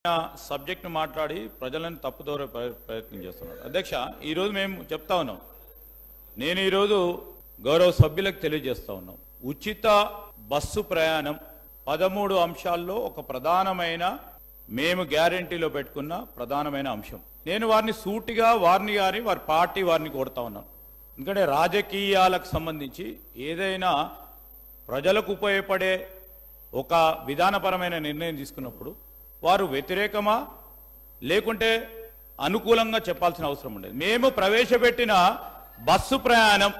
subject మాట్లాడి ప్రజలను తప్పుదోరే ప్ర- ప్రయత్నం చేస్తున్నాడు అధ్యక్ష ఈరోజు మేము చెప్తా ఉన్నాం నేను ఈరోజు గౌరవ సభ్యులకు తెలియజేస్తా ఉన్నాం ఉచిత బస్సు ప్రయాణం పదమూడు అంశాల్లో ఒక ప్రధానమైన మేము గ్యారంటీలో పెట్టుకున్న ప్రధానమైన అంశం నేను వారిని సూటిగా వారిని గాని వారి పార్టీ వారిని కోరుతా ఉన్నాను ఎందుకంటే రాజకీయాలకు సంబంధించి ఏదైనా ప్రజలకు ఉపయోగపడే ఒక విధానపరమైన నిర్ణయం తీసుకున్నప్పుడు వారు వ్యతిరేకమా లేకుంటే అనుకూలంగా చెప్పాల్సిన అవసరం ఉండేది మేము ప్రవేశపెట్టిన బస్సు ప్రయాణం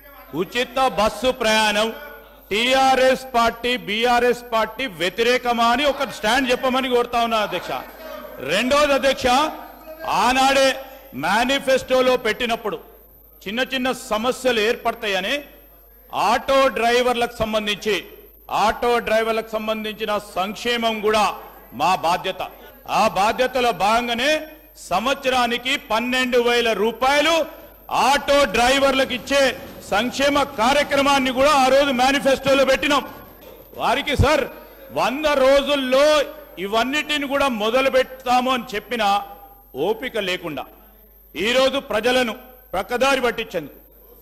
ఉచిత బస్సు ప్రయాణం టిఆర్ఎస్ పార్టీ బీఆర్ఎస్ పార్టీ వ్యతిరేకమా అని ఒక స్టాండ్ చెప్పమని కోరుతా ఉన్నా అధ్యక్ష రెండోది అధ్యక్ష ఆనాడే మేనిఫెస్టోలో పెట్టినప్పుడు చిన్న చిన్న సమస్యలు ఏర్పడతాయని ఆటో డ్రైవర్లకు సంబంధించి ఆటో డ్రైవర్లకు సంబంధించిన సంక్షేమం కూడా మా బాధ్యత ఆ బాధ్యతలో భాగంగానే సంవత్సరానికి పన్నెండు వేల రూపాయలు ఆటో డ్రైవర్లకు ఇచ్చే సంక్షేమ కార్యక్రమాన్ని కూడా ఆ రోజు మేనిఫెస్టోలో పెట్టినాం వారికి సార్ వంద రోజుల్లో ఇవన్నిటిని కూడా మొదలు పెడతాము అని చెప్పిన ఓపిక లేకుండా ఈరోజు ప్రజలను ప్రక్కదారి పట్టించేందుకు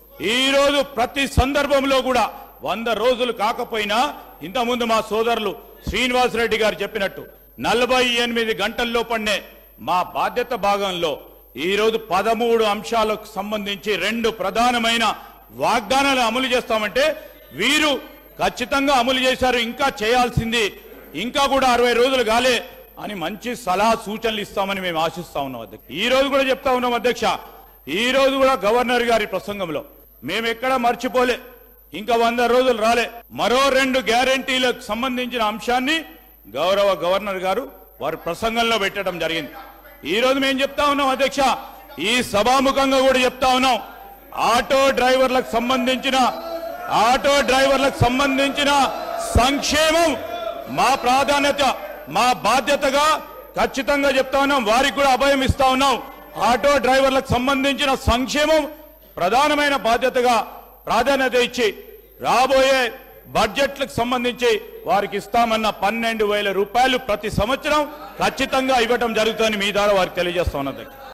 ఈ రోజు ప్రతి సందర్భంలో కూడా వంద రోజులు కాకపోయినా ఇంతకుముందు మా సోదరులు శ్రీనివాసరెడ్డి గారు చెప్పినట్టు నలభై ఎనిమిది గంటల్లో పడినే మా బాధ్యత భాగంలో ఈ రోజు పదమూడు అంశాలకు సంబంధించి రెండు ప్రధానమైన వాగ్దానాలు అమలు చేస్తామంటే వీరు ఖచ్చితంగా అమలు చేశారు ఇంకా చేయాల్సింది ఇంకా కూడా అరవై రోజులు కాలే అని మంచి సలహా సూచనలు ఇస్తామని మేము ఆశిస్తా ఉన్నాం అధ్యక్ష ఈ రోజు కూడా చెప్తా ఉన్నాం అధ్యక్ష ఈ రోజు కూడా గవర్నర్ గారి ప్రసంగంలో మేము ఎక్కడ మర్చిపోలే ఇంకా వంద రోజులు రాలే మరో రెండు గ్యారంటీలకు సంబంధించిన అంశాన్ని గౌరవ గవర్నర్ గారు వారి ప్రసంగంలో పెట్టడం జరిగింది ఈ రోజు మేము చెప్తా ఉన్నాం అధ్యక్ష ఈ సభాముఖంగా కూడా చెప్తా ఉన్నాం ఆటో డ్రైవర్లకు సంబంధించిన ఆటో డ్రైవర్లకు సంబంధించిన సంక్షేమం మా ప్రాధాన్యత మా బాధ్యతగా ఖచ్చితంగా చెప్తా ఉన్నాం వారికి కూడా అభయం ఇస్తా ఉన్నాం ఆటో డ్రైవర్లకు సంబంధించిన సంక్షేమం ప్రధానమైన బాధ్యతగా ప్రాధాన్యత ఇచ్చి రాబోయే బడ్జెట్లకు సంబంధించి వారికి ఇస్తామన్న పన్నెండు వేల రూపాయలు ప్రతి సంవత్సరం ఖచ్చితంగా ఇవ్వటం జరుగుతుందని మీ ద్వారా వారికి తెలియజేస్తా ఉన్నది